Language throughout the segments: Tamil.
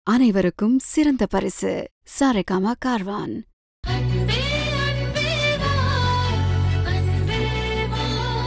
அனைவருக்கும் சிறந்த பரிசு சாரேகாமா கார்வான் அன்பே அன்பே வா அன்பே வா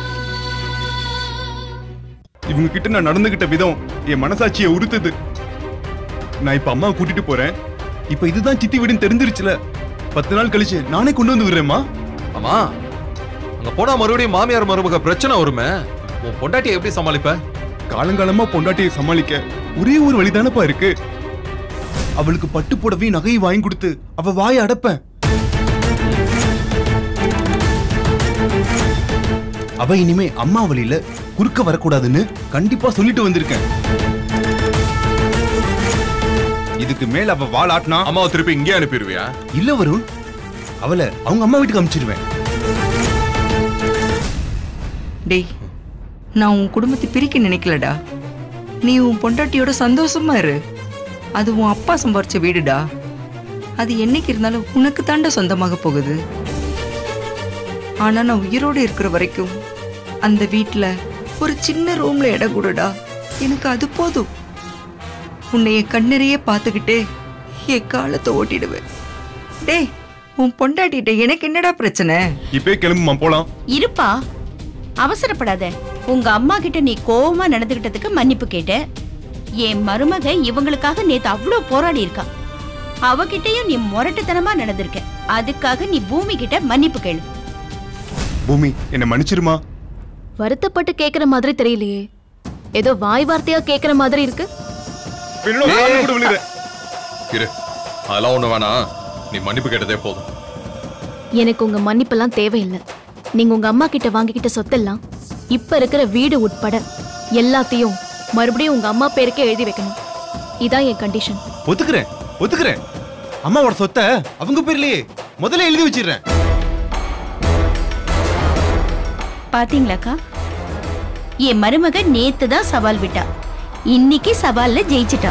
இவங்க கிட்ட நான் நடந்துகிட்ட விதம் என் மனசாட்சியை உறுத்துது நான் இப்ப அம்மா கூட்டிட்டு போறேன் இப்ப இதுதான் சித்தி வீடுன்னு தெரிஞ்சிருச்சுல பத்து நாள் கழிச்சு நானே கொண்டு வந்து விடுறேம்மா அம்மா அங்க போனா மறுபடியும் மாமியார் மருமக பிரச்சனை வருமே உன் பொண்டாட்டியை எப்படி சமாளிப்ப காலங்காலமா பொண்டாட்டியை சமாளிக்க ஒரே ஒரு வழிதானப்பா இருக்கு அவளுக்கு பட்டு புடவையும் நகையும் வாங்கி கொடுத்து அவ வாயை அடப்பேன் அவ இனிமே அம்மா வழியில குறுக்க வரக்கூடாதுன்னு கண்டிப்பா சொல்லிட்டு வந்திருக்கேன் இதுக்கு மேல அவ வாள் ஆட்டினா அம்மாவை திருப்பி இங்கே அனுப்பிடுவியா இல்ல வருண் அவளை அவங்க அம்மா வீட்டுக்கு அனுப்பிச்சிருவேன் டேய் நான் உன் குடும்பத்தை பிரிக்க நினைக்கலடா நீ உன் பொண்டாட்டியோட சந்தோஷமா இரு அது உன் அப்பா சம்பாரிச்ச வீடுடா அது என்னைக்கு இருந்தாலும் உனக்கு தாண்டா சொந்தமாக போகுது ஆனா நான் உயிரோடு இருக்கிற வரைக்கும் அந்த வீட்ல ஒரு சின்ன ரூம்ல இடம் கூடடா எனக்கு அது போதும் உன்னை என் கண்ணறையே பார்த்துக்கிட்டே என் காலத்தை ஓட்டிடுவேன் டேய் உன் பொண்டாட்டிட்ட எனக்கு என்னடா பிரச்சனை இப்பே கிளம்புமா போலாம் இருப்பா அவசரப்படாத உங்க அம்மா கிட்ட நீ கோவமா நடந்துகிட்டதுக்கு மன்னிப்பு கேட்ட என் மருமக இவங்களுக்காக நேத்து அவ்வளோ போராடி இருக்கா அவகிட்டயும் நீ முரட்டுத்தனமா நடந்திருக்க அதுக்காக நீ பூமி கிட்ட மன்னிப்பு கேளு பூமி என்ன மன்னிச்சிருமா வருத்தப்பட்டு கேக்குற மாதிரி தெரியலையே ஏதோ வாய் வார்த்தையா கேக்குற மாதிரி இருக்கு என்னோட கால்ல கூட விழுற. இரு அதெல்லாம் ஒண்ணு வேணாம் நீ மன்னிப்பு கேட்டதே போதும் எனக்கு உங்க மன்னிப்பெல்லாம் தேவையில்லை நீங்க உங்க அம்மா கிட்ட வாங்கிக்கிட்ட சொத்தெல்லாம் இப்ப இருக்கிற வீடு உட்பட எல்லாத்தையும் மறுபடியும் உங்க அம்மா பேருக்கே எழுதி வைக்கணும் இதான் என் கண்டிஷன் ஒத்துக்கிறேன் ஒத்துக்கிறேன் அம்மாவோட சொத்தை அவங்க பேர்லயே முதல்ல எழுதி வச்சிடுறேன் பாத்தீங்களாக்கா என் மருமக நேத்து தான் சவால் விட்டா இன்னைக்கு சவால்ல ஜெயிச்சிட்டா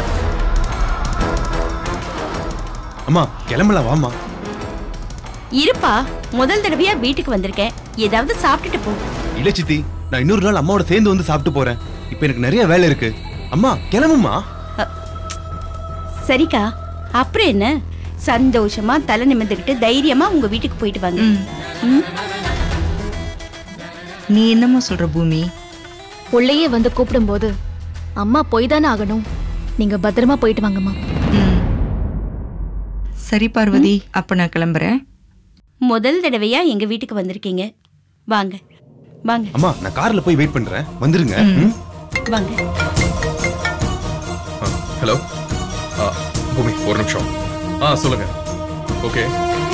அம்மா கிளம்பலாம் வாமா இருப்பா முதல் தடவையா வீட்டுக்கு வந்திருக்கேன் ஏதாவது சாப்பிட்டுட்டு போ இல்ல சித்தி நான் இன்னொரு நாள் அம்மாவோட சேர்ந்து வந்து சாப்பிட்டு போறேன் இப்போ எனக்கு நிறைய வேலை இருக்கு அம்மா கிளம்புமா சரிக்கா அப்புறம் என்ன சந்தோஷமா தலை நிமிர்ந்துக்கிட்டு தைரியமா உங்க வீட்டுக்கு போயிட்டு வாங்க ம். ம்? நீ என்னம்மா சொல்ற பூமி உள்ளேயே வந்து கூப்பிடும்போது அம்மா போய் தானே ஆகணும் நீங்க பத்திரமா போயிட்டு வாங்கம்மா ம். சரி பார்வதி அப்ப நான் கிளம்புறேன் முதல் தடவையா எங்க வீட்டுக்கு வந்திருக்கீங்க வாங்க வாங்க அம்மா நான் கார்ல போய் வெயிட் பண்றேன் வந்துருங்க ம்? வாங்க ஹலோ பூமி ஒரு நிமிஷம் ஆ சொல்லுங்க ஓகே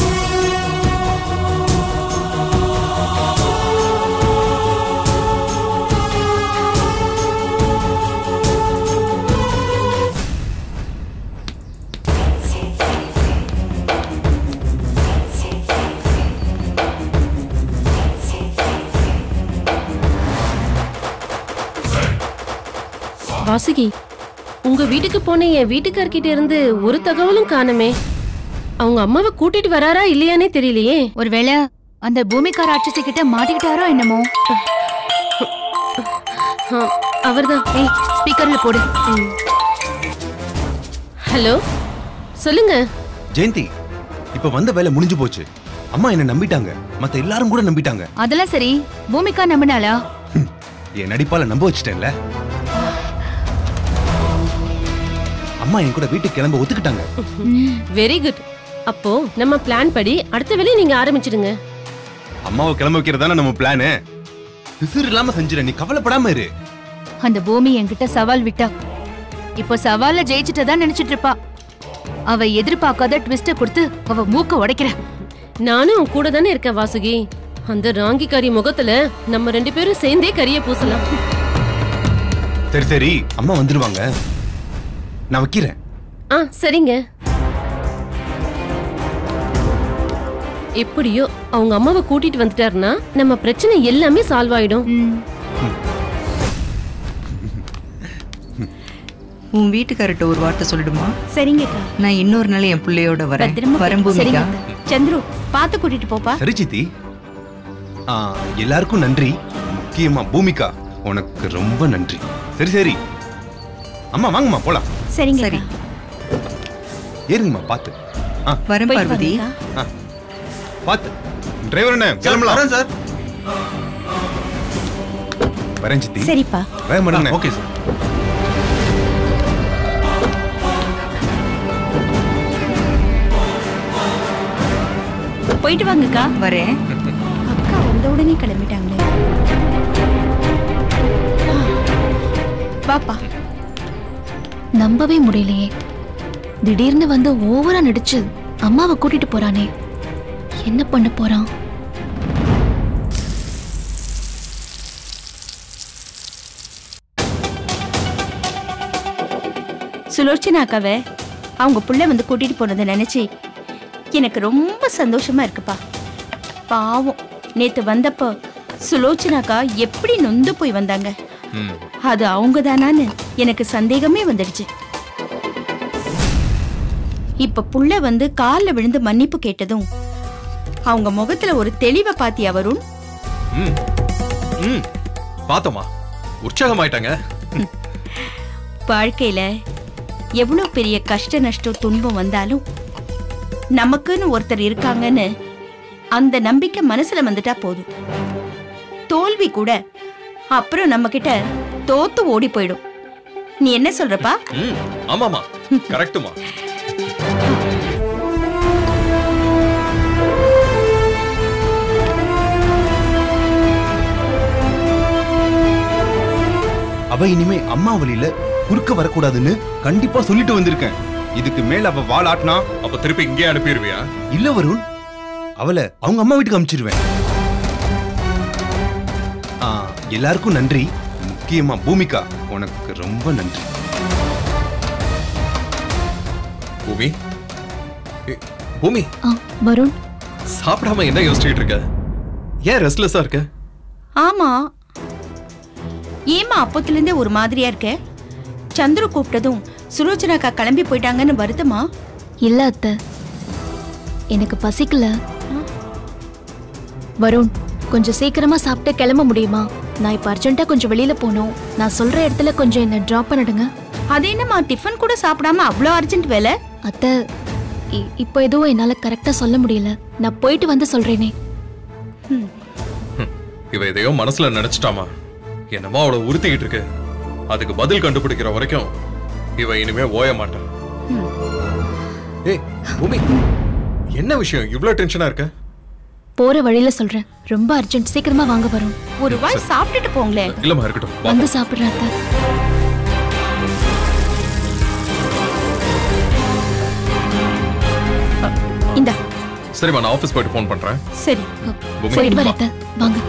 வாசுகி உங்க வீட்டுக்கு போன என் வீட்டுக்கார்கிட்ட இருந்து ஒரு தகவலும் காணுமே அவங்க அம்மாவை கூட்டிட்டு வராரா இல்லையானே தெரியலையே ஒருவேளை அந்த பூமிக்கா ராட்சசி கிட்ட மாட்டிக்கிட்டாரோ என்னமோ ஆ, அவர்தான் ஏய் ஸ்பீக்கர்ல போடு ஹலோ சொல்லுங்க ஜெயந்தி இப்ப வந்த வேலை முடிஞ்சு போச்சு அம்மா என்ன நம்பிட்டாங்க மத்த எல்லாரும் கூட நம்பிட்டாங்க அதெல்லாம் சரி பூமிக்கா நம்பினாளா ஹம், என் நடிப்பால நம்ப வச்சிட்டேன்ல அம்மா என் கூட வீட்டுக்கு கிளம்ப ஒத்துக்கிட்டாங்க வெரி குட் அப்போ நம்ம பிளான் படி அடுத்த வேலையை நீங்க ஆரம்பிச்சிடுங்க அம்மாவை கிளம்ப வைக்கிறதானே நம்ம பிளானு பிசிறு இல்லாம செஞ்சிட நீ கவலைப்படாம இரு அந்த பூமி என்கிட்ட சவால் விட்டா இப்போ சவால்ல ஜெயிச்சுட்டதா நினைச்சிட்டு இருப்பா அவ எதிர்பார்க்காத ட்விஸ்ட கொடுத்து அவ மூக்க உடைக்கிறேன் நானும் உன் கூட தானே இருக்கேன் வாசுகி அந்த ராங்கிக்காரி முகத்துல நம்ம ரெண்டு பேரும் சேர்ந்தே கரிய பூசலாம் சரி சரி அம்மா வந்துருவாங்க நான் வைக்கிறேன் ஆ சரிங்க எப்படியோ அவங்க அம்மாவை கூட்டிட்டு வந்துட்டாருன்னா நம்ம பிரச்சனை எல்லாமே சால்வ் ஆயிடும் ம். உன் வீட்டுக்காரர்கிட்ட ஒரு வார்த்தை சொல்லிடுமா சரிங்கக்கா நான் இன்னொரு நாள் என் பிள்ளையோட வரேன் பத்திரமா வரேன் சரிங்க பூமிகா அத்தை. சந்துரு பார்த்து கூட்டிட்டு போப்பா சரி சித்தி ஆ, எல்லாருக்கும் நன்றி முக்கியமா பூமிகா உனக்கு ரொம்ப நன்றி சரி சரி அம்மா வாங்கம்மா போலாம் சரிங்க சரி. அக்கா. ஏறுங்கம்மா பார்த்து ஆ வரேன் போயிட்டு பார்வதி வாங்கக்கா. பார்த்து டிரைவர் என்ன கிளம்பலாம் வரேன் சார் வரேன் சித்தி சரிப்பா வேகமா இருங்க. ஓகே சார் போயிட்டு வாங்கக்கா வரேன் அக்கா வந்த உடனே கிளம்பிட்டாங்களே ஆ. வாப்பா நம்பவே முடியலையே திடீர்னு வந்து ஓவரா நடிச்சு அம்மாவை கூட்டிட்டு போறானே என்ன பண்ண போறான் சுலோச்சனா அக்காவை அவங்க புள்ள வந்து கூட்டிட்டு போனதை நினைச்சு எனக்கு ரொம்ப சந்தோஷமா இருக்குப்பா பாவம் நேத்து வந்தப்போ சுலோச்சனாக்கா எப்படி நொந்து போய் வந்தாங்க ம் அது அவங்க தானான்னு எனக்கு சந்தேகமே வந்துடுச்சு இப்ப புள்ள வந்து கால்ல விழுந்து மன்னிப்பு கேட்டதும் அவங்க முகத்துல ஒரு தெளிவை பாத்தியா வருண் ம் ம் பார்த்தோமா உற்சாகமாயிட்டாங்க வாழ்க்கையில எவ்வளவு பெரிய கஷ்ட நஷ்டம் துன்பம் வந்தாலும் நமக்குன்னு ஒருத்தர் இருக்காங்கன்னு அந்த நம்பிக்கை மனசுல வந்துட்டா போதும் தோல்வி கூட அப்புறம் நம்ம கிட்ட தோத்து ஓடி போயிடும் நீ என்ன சொல்றப்பா ம் ஆமாமா கரெக்ட்டுமா அவ இனிமே அம்மா வழியில குறுக்க வரக்கூடாதுன்னு கண்டிப்பா சொல்லிட்டு வந்திருக்கேன் இதுக்கு மேல அவ வால் ஆட்டினா அப்ப திருப்பி இங்கே அனுப்பிடுவியா இல்ல வருண் அவளை அவங்க அம்மா வீட்டுக்கு அனுப்பிச்சிருவேன் ஆ, எல்லாருக்கும் நன்றி முக்கியமா பூமிகா உனக்கு ரொம்ப நன்றி பூமி ஏ, பூமி ஆ வருண் சாப்பிடாம என்ன யோசிச்சுட்டு இருக்க ஏன் ரெஸ்ட்லெஸ்ஸா இருக்க ஆமா ஏமா அப்பத்துல இருந்தே ஒரு மாதிரியா இருக்க சந்துரு கூப்பிட்டதும் சுலோச்சனாக்கா கிளம்பி போயிட்டாங்கன்னு வருத்தமா இல்ல அத்தை எனக்கு பசிக்கல வருண் கொஞ்சம் சீக்கிரமா சாப்பிட்டு கிளம்ப முடியுமா நான் இப்ப அர்ஜென்ட்டா கொஞ்சம் வெளியில போகணும் நான் சொல்ற இடத்துல கொஞ்சம் என்ன டிராப் பண்ணிடுங்க அது என்னம்மா டிஃபன் கூட சாப்பிடாம அவ்வளோ அர்ஜென்ட் வேலை அத்தை இ- இப்போ எதுவும் என்னால கரெக்டா சொல்ல முடியல நான் போயிட்டு வந்து சொல்றேனே ஹம், இவ எதையோ மனசுல நினைச்சிட்டாமா என்னமோ அவளை உறுத்திக்கிட்டு இருக்கு அதுக்கு பதில் கண்டுபிடிக்கிற வரைக்கும் இவ இனிமே ஓய மாட்டான் ஏய் பூமி என்ன விஷயம் இவ்ளோ டென்ஷனா இருக்க போற வழியில சொல்றேன் ரொம்ப அர்ஜென்ட் சீக்கிரமா வாங்க வரும் ஒரு வாய் சாப்பிட்டுட்டு போங்களேன் இல்லம்மா இருக்கட்டும் வா. வந்து சாப்பிடுறேன் அத்தை இந்தா சரிம்மா நான் ஆபீஸ் போயிட்டு ஃபோன் பண்றேன் சரி பூமி போயிட்டு வா. வரேன் அத்தை. வாங்க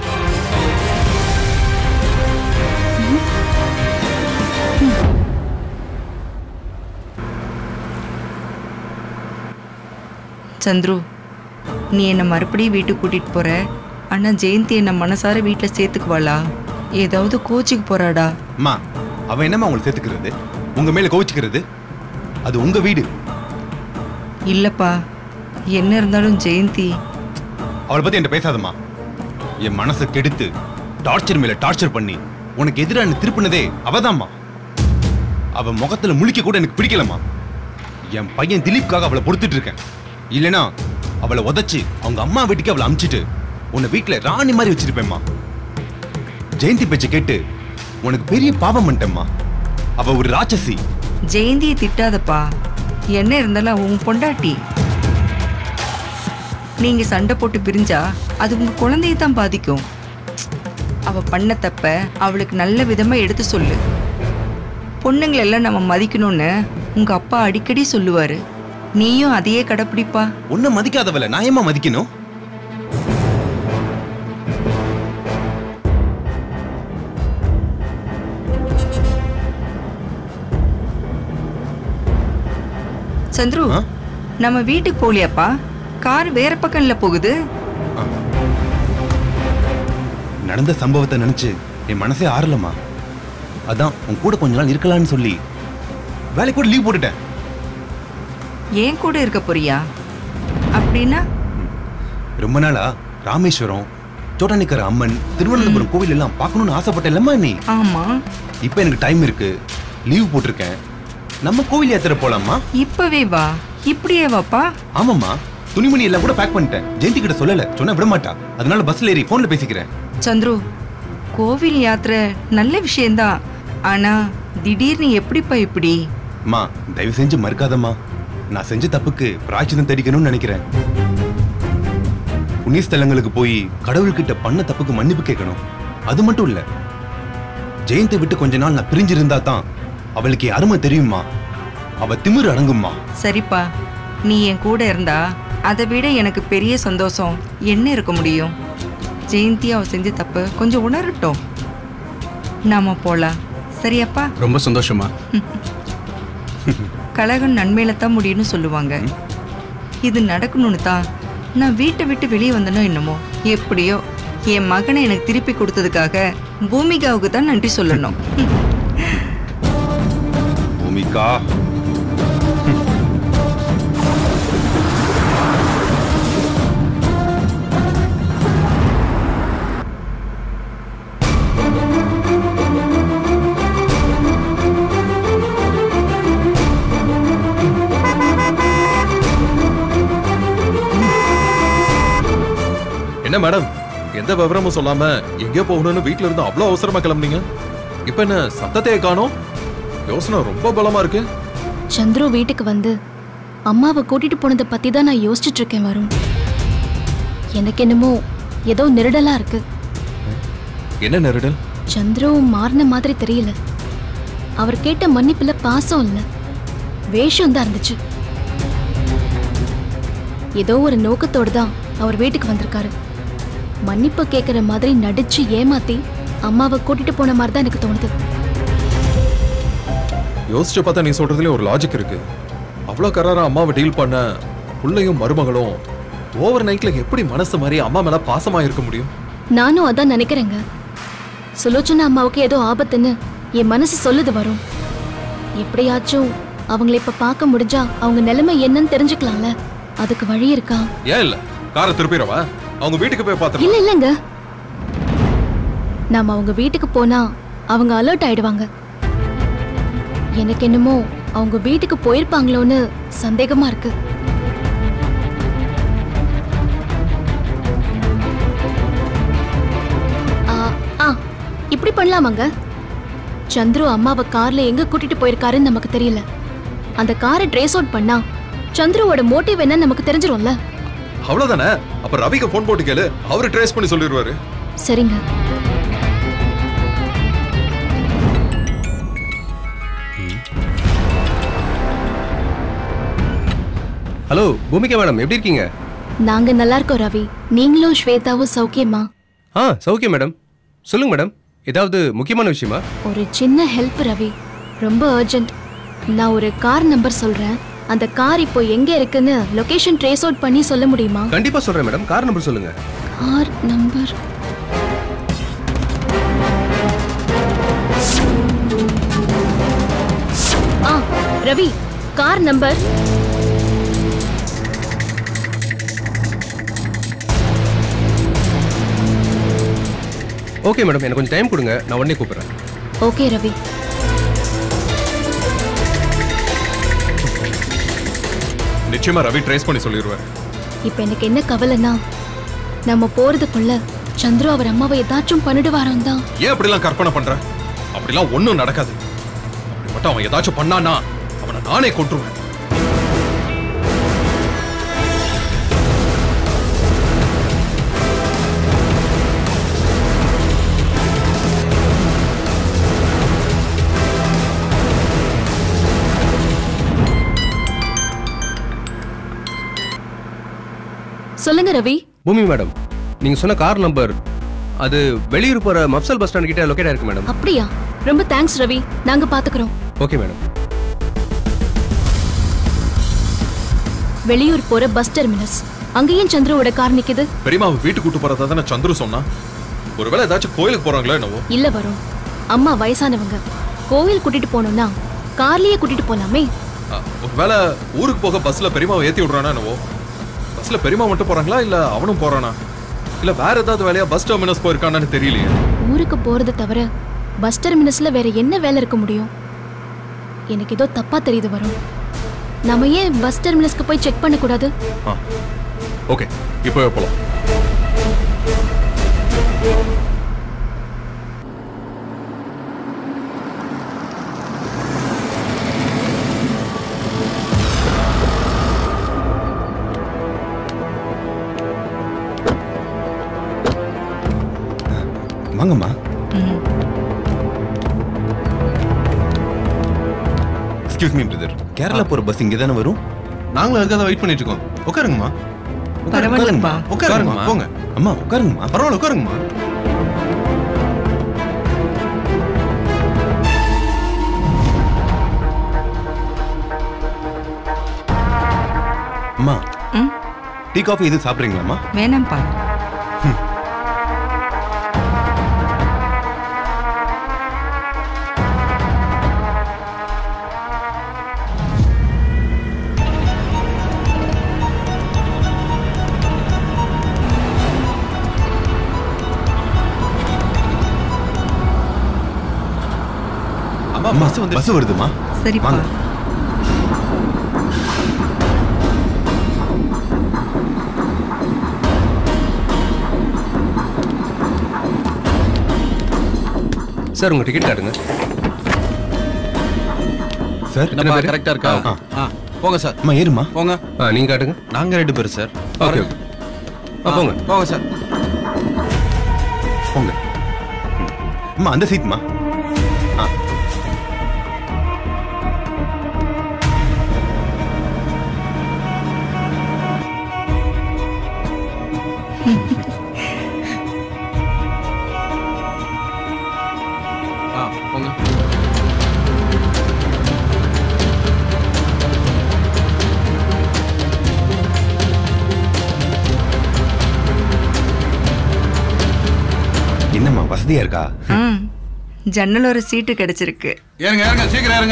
சந்துரு நீ என்ன மறுபடியும் வீட்டுக்கு கூட்டிட்டு போற ஆனா ஜெயந்தி என்ன மனசார வீட்டுல சேர்த்துக்குவாளா ஏதாவது கோச்சிக்கு போறாடா அம்மா அவ என்னம்மா உங்களை சேர்த்துக்கிறது உங்க மேல கோவிச்சுக்கிறது அது உங்க வீடு இல்லப்பா என்ன இருந்தாலும் ஜெயந்தி அவளை பத்தி என்கிட்ட பேசாதம்மா என் மனசை கெடுத்து டார்ச்சர் மேல டார்ச்சர் பண்ணி உனக்கு எதிராக என்ன திருப்பினதே அவதாம்மா அவ முகத்துல முழிக்க கூட எனக்கு பிடிக்கலம்மா என் பையன் திலீப்காக அவளை பொறுத்துட்டு இருக்கேன் இல்லனா அவளை உதைச்சு அவங்க அம்மா வீட்டுக்கு அவளை அமுச்சிட்டு உன்னை வீட்டுல ராணி மாதிரி வச்சிருப்பேம்மா ஜெயந்தி பேச்ச கேட்டு உனக்கு பெரிய பாவம் பண்ணிட்டேம்மா அவ ஒரு ராட்சசி ஜெயந்தியை திட்டாதப்பா என்ன இருந்தாலும் உன் பொண்டாட்டி நீங்க சண்டை போட்டு பிரிஞ்சா அது உங்க குழந்தையை தான் பாதிக்கும் அவ பண்ண தப்ப அவளுக்கு நல்ல விதமா எடுத்து சொல்லு பொண்ணுங்களை எல்லாம் நம்ம மதிக்கணும்னு உங்க அப்பா அடிக்கடி சொல்லுவாரு நீயும் அதையே கடைப்பிடிப்பா உன்னை மதிக்காதவளை நான் ஏம்மா மதிக்கணும் சந்துரு ஆ? நம்ம வீட்டுக்கு போலியாப்பா கார் வேற பக்கம்ல போகுது நடந்த சம்பவத்தை நினைச்சு என் மனசே ஆறலம்மா அதான் உன் கூட கொஞ்ச நாள் இருக்கலாம்னு சொல்லி வேலை கூட லீவ் போட்டுட்டேன் ஏன் கூட இருக்க போறியா அப்படின்னா ரொம்ப நாளா ராமேஸ்வரம் சோட்டானிக்கர் அம்மன் திருவனந்தபுரம் கோவில் எல்லாம் பார்க்கணும்னு ஆசைப்பட்டேன்லம்மா நீ ஆமா இப்போ எனக்கு டைம் இருக்கு லீவ் போட்டிருக்கேன் நம்ம கோவில் யாத்திரை போலாமா இப்பவே வா இப்படியே வாப்பா ஆமாம்மா துணிமணி எல்லாம் கூட பேக் பண்ணிட்டேன் ஜெயந்தி கிட்ட சொல்லல சொன்னா விட மாட்டா அதனால பஸ்ல ஏறி போன்ல பேசிக்கிறேன் சந்துரு கோவில் யாத்திரை நல்ல விஷயம்தான் ஆனா திடீர்னு எப்படிப்பா இப்படி அம்மா தயவு செஞ்சு மறுக்காதம்மா நான் செஞ்ச தப்புக்கு பிராய்ச்சிதம் தடிக்கணும்னு நினைக்கிறேன் புண்ணிய ஸ்தலங்களுக்கு போய் கடவுள்கிட்ட பண்ண தப்புக்கு மன்னிப்பு கேட்கணும் அது மட்டும் இல்ல ஜெயந்தை விட்டு கொஞ்ச நாள் நான் பிரிஞ்சிருந்தா தான் அவளுக்கு என் அருமை தெரியுமா அவ திமிரு அடங்கும்மா சரிப்பா நீ என் கூட இருந்தா அதை விட எனக்கு பெரிய சந்தோஷம் என்ன இருக்க முடியும் ஜெயந்தி அவ செஞ்ச தப்பு கொஞ்சம் உணரட்டும் நாம போலாம் சரியாப்பா ரொம்ப சந்தோஷமா கழகம் நன்மையில தான் முடியும்னு சொல்லுவாங்க இது நடக்கணும்னு தான் நான் வீட்டை விட்டு வெளியே வந்தனோ என்னமோ எப்படியோ என் மகனை எனக்கு திருப்பி கொடுத்ததுக்காக பூமிகாவுக்கு தான் நன்றி சொல்லணும் பூமிகா என்ன மேடம் எந்த விவரமும் சொல்லாம எங்கே போகணும்னு வீட்ல இருந்து அவ்வளவு அவசரமா கிளம்புனீங்க இப்ப என்ன சத்தத்தையே காணோம் யோசனை ரொம்ப பலமா இருக்கு சந்துரு வீட்டுக்கு வந்து அம்மாவை கூட்டிட்டு போனதை பத்தி தான் நான் யோசிச்சுட்டு இருக்கேன் வரும் எனக்கு என்னமோ ஏதோ நெருடலா இருக்கு என்ன நெருடல் சந்துரு மாறின மாதிரி தெரியல அவர் கேட்ட மன்னிப்புல பாசம் இல்ல வேஷம் தான் இருந்துச்சு ஏதோ ஒரு நோக்கத்தோடு தான் அவர் வீட்டுக்கு வந்திருக்காரு மன்னிப்பு கேட்குற மாதிரி நடிச்சு ஏமாத்தி அம்மாவை கூட்டிட்டு போன மாதிரி தான் எனக்கு தோணுது யோசிச்சு பார்த்தா நீ சொல்றதுல ஒரு லாஜிக் இருக்கு அவ்வளவு கராரா அம்மாவை டீல் பண்ண புள்ளையும் மருமகளும் ஓவர் நைட்ல எப்படி மனசு மாதிரி அம்மா மேல பாசமா இருக்க முடியும் நானும் அதான் நினைக்கிறேங்க சுலோச்சனா அம்மாவுக்கு ஏதோ ஆபத்துன்னு என் மனசு சொல்லுது வரும் எப்படியாச்சும் அவங்கள இப்ப பார்க்க முடிஞ்சா அவங்க நிலைமை என்னன்னு தெரிஞ்சுக்கலாம்ல அதுக்கு வழி இருக்கா ஏன் இல்ல காரை திருப்பிடவா அவங்க வீட்டுக்கு போய் இல்ல பார்த்து இல்லங்க நாம அவங்க வீட்டுக்கு போனா அவங்க அலர்ட் ஆயிடுவாங்க எனக்கு என்னமோ அவங்க வீட்டுக்கு போயிருப்பாங்களோன்னு சந்தேகமா இருக்கு ஆ, ஆ, இப்படி பண்ணலாமாங்க சந்துரு அம்மாவை கார்ல எங்க கூட்டிட்டு போயிருக்காருன்னு நமக்கு தெரியல அந்த காரை ட்ரேஸ் அவுட் பண்ணா சந்துருவோட மோட்டிவ் என்னன்னு நமக்கு தெரிஞ்சிரும்ல அவ்வளவுதானே அப்ப ரவிக்கு போன் போட்டு கேளு அவரு ட்ரேஸ் பண்ணி சொல்லிடுவாரு சரிங்க ஹலோ பூமிகா மேடம் எப்படி இருக்கீங்க நாங்க நல்லா இருக்கோம் ரவி நீங்களும் ஸ்வேதாவும் சௌக்கியமா ஆ சௌக்கியம் மேடம் சொல்லுங்க மேடம் ஏதாவது முக்கியமான விஷயமா ஒரு சின்ன ஹெல்ப் ரவி ரொம்ப அர்ஜென்ட் நான் ஒரு கார் நம்பர் சொல்றேன் அந்த கார் இப்போ எங்க இருக்குன்னு லொகேஷன் ட்ரேஸ் அவுட் பண்ணி சொல்ல முடியுமா கண்டிப்பா சொல்றேன் மேடம் கார் நம்பர் சொல்லுங்க கார் நம்பர் ஆ Ravi car number okay madam எனக்கு கொஞ்சம் டைம் கொடுங்க நான் உடனே கூப்பிடுறேன் ஓகே ரவி நிச்சயமா ரவி ட்ரேஸ் பண்ணி சொல்லிடுவாரு இப்போ எனக்கு என்ன கவலைன்னா நம்ம போறதுக்குள்ள சந்துரு அவர் அம்மாவை ஏதாச்சும் பண்ணிடுவாராம் தான் ஏன் அப்படிலாம் கற்பனை பண்ற அப்படிலாம் ஒண்ணும் நடக்காது அப்படி மட்டும் அவன் ஏதாச்சும் பண்ணானா அவனை நானே கொன்றுவேன் சொல்லுங்க ரவி பூமி மேடம் நீங்க சொன்ன கார் நம்பர் அது வெளியூர் போற மப்சல் பஸ் ஸ்டாண்ட் கிட்ட லொக்கேட் இருக்கு மேடம் அப்படியா ரொம்ப தேங்க்ஸ் ரவி நாங்க பாத்துக்கிறோம் ஓகே மேடம் வெளியூர் போற பஸ் டெர்மினஸ் அங்கேயும் சந்துருவோட கார் நிக்குது பெரியம்மாவை வீட்டுக்கு கூட்டு போறதா தானே சந்துரு சொன்னா ஒருவேளை ஏதாச்சும் கோயிலுக்கு போறாங்களோ என்னவோ இல்ல வரும் அம்மா வயசானவங்க கோவில் கூட்டிட்டு போனோம்னா கார்லயே கூட்டிட்டு போலாமே அ, ஒருவேளை ஊருக்கு போக பஸ்ல பெரியம்மாவை ஏத்தி விடுறானா என்னவோ பஸ்ல பெரியம்மா மட்டும் போறாங்களா இல்ல அவனும் போறானா இல்ல வேற ஏதாவது வேலையா பஸ் டெர்மினஸ் போயிருக்கானான்னு தெரியலையே ஊருக்கு போறது தவிர பஸ் டெர்மினஸ்ல வேற என்ன வேலை இருக்க முடியும் எனக்கு ஏதோ தப்பா தெரியுது வரும் நம்ம ஏன் பஸ் டெர்மினஸ்க்கு போய் செக் பண்ணக்கூடாது ஆ ஓகே இப்போவே போலாம் வாங்கம்மா ம். எக்ஸ்கியூஸ் மீ பிரதர் கேரளா போற பஸ் இங்கே தானே வரும் நாங்களும் அதுக்காக வெயிட் பண்ணிட்டு இருக்கோம் உட்காருங்கம்மா பரவாயில்லப்பா உட்காருங்கம்மா போங்க அம்மா உட்காருங்கம்மா பரவாயில்ல உட்காருங்கம்மா அம்மா ம் டீ காஃபி எதுவும் சாப்பிட்றீங்களாம்மா வேணாம்ப்பா அம்மா அம்மா பஸ் வந்து பஸ் வருதுமா சரிப்பா வாங்க சார் உங்க டிக்கெட் காட்டுங்க சார் என்னப்பா கரெக்டா இருக்கா ஆ. ஆ போங்க சார் அம்மா ஏறுமா போங்க ஆ நீங்க காட்டுங்க நாங்க ரெண்டு பேர் சார் ஓகே ஓகே ஆ போங்க போங்க சார் போங்க ம். அம்மா அந்த சீட்மா ஆ ஆ போங்க என்னம்மா வசதியா இருக்கா ம் ஜன்னல் ஒரு சீட்டு கிடைச்சிருக்கு ஏறுங்க ஏறுங்க சீக்கிரம் ஏறுங்க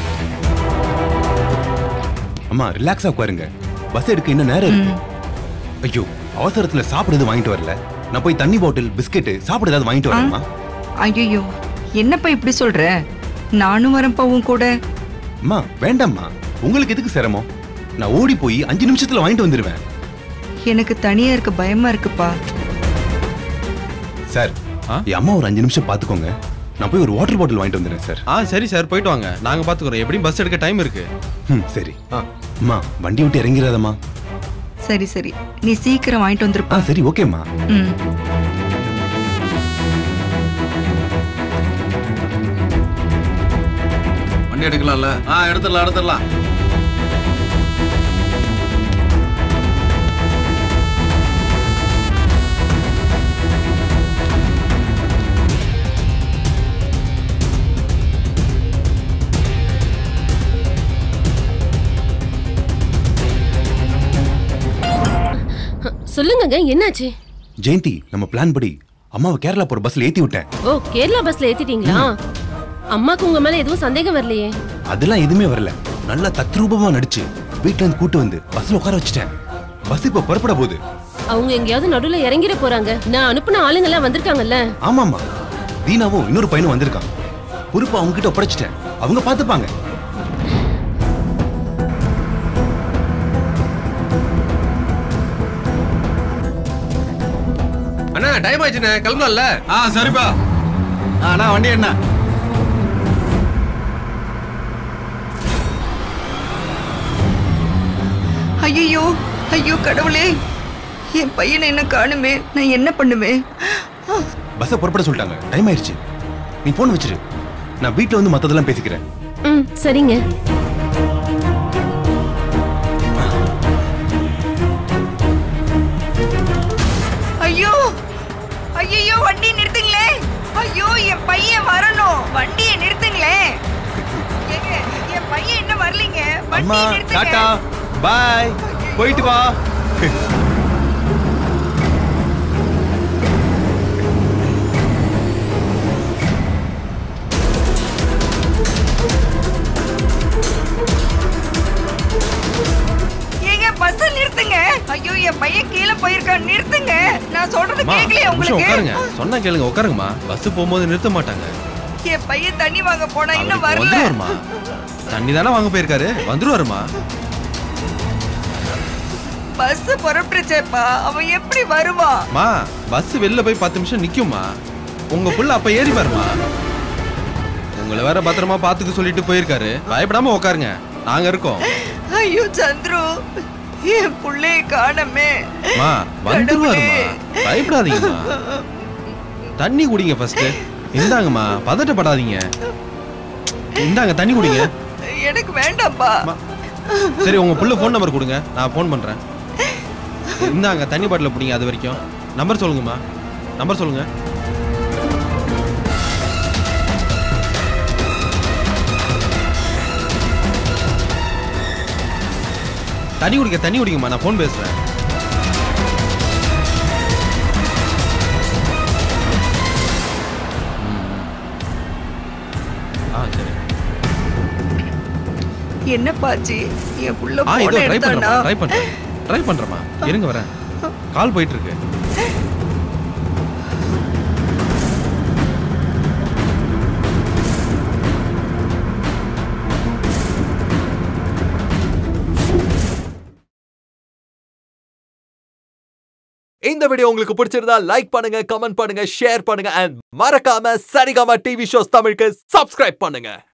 அம்மா ரிலாக்ஸா உட்காருங்க பஸ் எடுக்க இன்னும் நேரம் இருக்கு ஐயோ அவசரத்துல சாப்பிடுறது வாங்கிட்டு வரல நான் போய் தண்ணி பாட்டில் பிஸ்கெட் சாப்பிட ஏதாவது வாங்கிட்டு வரேம்மா ஐயோ என்னப்பா இப்படி சொல்ற நானும் வரேன்ப்பா உன் கூட அம்மா வேண்டாம்மா உங்களுக்கு எதுக்கு சிரமம் நான் ஓடி போய் அஞ்சு நிமிஷத்துல வாங்கிட்டு வந்துருவேன் எனக்கு தனியா இருக்க பயமா இருக்குப்பா சார் ஆ? என் அம்மா ஒரு அஞ்சு நிமிஷம் பாத்துக்கோங்க நான் போய் ஒரு வாட்டர் பாட்டில் வாங்கிட்டு வந்துடுறேன் சார் ஆ சரி சார் போயிட்டு வாங்க நாங்க பாத்துக்கிறோம் எப்படியும் பஸ் எடுக்க டைம் இருக்கு ம் சரி ஆ அம்மா வண்டி விட்டு இறங்கிறாதம்மா சரி சரி நீ சீக்கிரம் வாங்கிட்டு ஆ வந்துருப்பா சரி ஓகேம்மா ம் வண்டி எடுக்கலாம்ல ஆ எடுத்துடலாம் எடுத்துடலாம் சொல்லுங்கங்க என்னாச்சு ஜெயந்தி நம்ம பிளான் படி அம்மாவை கேரளா போற பஸ்ல ஏத்தி விட்டேன் ஓ கேரளா பஸ்ல ஏத்திட்டீங்களா அம்மாக்கு உங்க மேல எதுவும் சந்தேகம் வரலையே அதெல்லாம் எதுவுமே வரல நல்லா தத்ரூபமா நடிச்சு வீட்ல இருந்து கூட்டு வந்து பஸ்ல உட்கார வச்சுட்டேன் பஸ் இப்ப புறப்பட போகுது அவங்க எங்கேயாவது நடுவுல இறங்கிட போறாங்க நான் அனுப்புன ஆளுங்க எல்லாம் வந்திருக்காங்கல்ல ஆமாமா தீனாவும் இன்னொரு பையனும் வந்திருக்கான் பொறுப்பு அவங்க கிட்ட ஒப்படைச்சிட்டேன் அவங்க பாத்துப்பாங்க அண்ணா டைம் ஆயிடுச்சுண்ணே கிளம்பலாம்ல ஆ சரிப்பா ஆ அண்ணா வண்டி என்ன ஐயோ ஐயோ கடவுளே என் பையனை என்ன காணுமே நான் என்ன பண்ணுவேன் பஸ்ஸை புறப்பட சொல்லிட்டாங்க டைம் ஆயிடுச்சு நீ போன் வச்சிரு நான் வீட்ல வந்து மத்ததெல்லாம் பேசிக்கிறேன் ம் சரிங்க ஐயோ ஐயோ வண்டி நிறுத்துங்களே ஐயோ என் பையன் வரணும் வண்டியை நிறுத்துங்களே ஏங்க என் பையன் என்ன வரலீங்க அம்மா வண்டியை நிறுத்துங்க டாடா பாய் போயிட்டு வா ஏங்க பஸ் நிறுத்துங்க ஐயோ என் பையன் கீழே போயிருக்கான் நிறுத்துங்க நான் சொல்றது அம்மா கேட்கலையா ஒரு நிமிஷம் உட்காருங்க உங்களுக்கு சொன்னா கேளுங்க உட்காருங்கம்மா பஸ் போகும்போது நிறுத்த மாட்டாங்க என் பையன் தண்ணி வாங்க போனா இன்னும் அவருக்கு வரல வந்துருவாருமா தண்ணி தானே வாங்க போயிருக்காரு வந்துருவாருமா பஸ் புறப்பட்டுச்சேப்பா அவன் எப்படி வருவான் மா பஸ் வெளில போய் பத்து நிமிஷம் நிக்கும்மா உங்க புள்ள அப்ப ஏறி வருமா உங்களை வேற பத்திரமா பாத்துக்க சொல்லிட்டு போயிருக்காரு பயப்படாம உட்காருங்க நாங்க இருக்கோம் ஐயோ சந்துரு என் புள்ளைய காணமே மா வந்துருவாருமா பயப்படாதீங்கம்மா தண்ணி குடிங்க ஃபர்ஸ்ட் இந்தாங்கம்மா பதட்டப்படாதீங்க இந்தாங்க தண்ணி குடிங்க எனக்கு வேண்டாம்ப்பா சரி உங்க புள்ள ஃபோன் நம்பர் கொடுங்க நான் ஃபோன் பண்றேன் இந்தாங்க தண்ணி பாட்டில் பிடிங்க அது வரைக்கும் நம்பர் சொல்லுங்கம்மா நம்பர் சொல்லுங்க தண்ணி குடிக்க தண்ணி குடிங்கம்மா நான் ஃபோன் பேசுறேன் ஆ சரி என்ன பாச்சி என் புள்ள ஆ இதோ போன ட்ரை எடுத்தானா பண்றேன் ட்ரை பண்றேன் ட்ரை பண்றேம்மா இருங்க வரேன் கால் போயிட்டு இருக்கு இந்த வீடியோ உங்களுக்கு பிடிச்சிருந்தா லைக் பண்ணுங்க கமெண்ட் பண்ணுங்க ஷேர் பண்ணுங்க அண்ட் மறக்காம சரிகமா டிவி ஷோஸ் தமிழுக்கு சப்ஸ்கிரைப் பண்ணுங்க